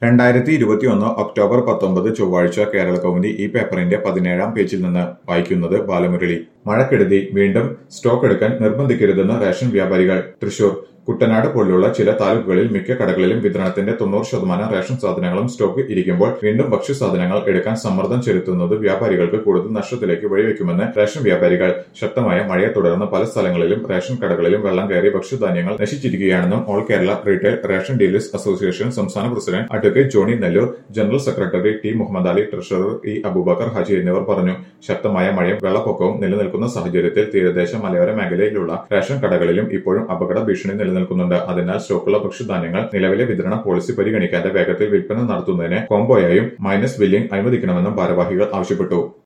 രണ്ടായിരത്തി ഇരുപത്തിയൊന്ന് ഒക്ടോബർ പത്തൊമ്പത് ചൊവ്വാഴ്ച കേരള കൗമുദി ഈ പേപ്പറിന്റെ പതിനേഴാം പേജിൽ നിന്ന് വായിക്കുന്നത് ബാലമുരളി മഴക്കെടുതി വീണ്ടും സ്റ്റോക്ക് എടുക്കാൻ നിർബന്ധിക്കരുതെന്ന് റേഷൻ വ്യാപാരികൾ തൃശൂർ കുട്ടനാട് പോലുള്ള ചില താലൂക്കുകളിൽ മിക്ക കടകളിലും വിതരണത്തിന്റെ തൊണ്ണൂറ് ശതമാനം റേഷൻ സാധനങ്ങളും സ്റ്റോക്ക് ഇരിക്കുമ്പോൾ വീണ്ടും ഭക്ഷ്യസാധനങ്ങൾ എടുക്കാൻ സമ്മർദ്ദം ചെലുത്തുന്നത് വ്യാപാരികൾക്ക് കൂടുതൽ നഷ്ടത്തിലേക്ക് വഴിവെക്കുമെന്ന് റേഷൻ വ്യാപാരികൾ ശക്തമായ മഴയെ തുടർന്ന് പല സ്ഥലങ്ങളിലും റേഷൻ കടകളിലും വെള്ളം കയറി ഭക്ഷ്യധാന്യങ്ങൾ നശിച്ചിരിക്കുകയാണെന്നും all Kerala retail ration dealers association സംസ്ഥാന president advocate Johnny Nellore general secretary T Muhammad Ali treasurer E Abubakar Haji എന്നിവർ പറഞ്ഞു ശക്തമായ മഴയും വെള്ളപ്പൊക്കവും നിലനിൽക്കുന്ന സാഹചര്യത്തിൽ തീരദേശ മലയോര മേഖലയിലുള്ള റേഷൻ കടകളിലും ഇപ്പോഴും അപകട ഭീഷണി നിലനിൽക്കുന്നുണ്ട് അതിനാൽ സ്റ്റോക്കുള്ള ഭക്ഷ്യധാന്യങ്ങൾ നിലവിലെ വിതരണ പോളിസി പരിഗണിക്കാതെ വേഗത്തിൽ വിൽപ്പന നടത്തുന്നതിന് കോംബോയായും മൈനസ് ബില്ലിംഗ് അനുവദിക്കണമെന്നും ഭാരവാഹികൾ ആവശ്യപ്പെട്ടു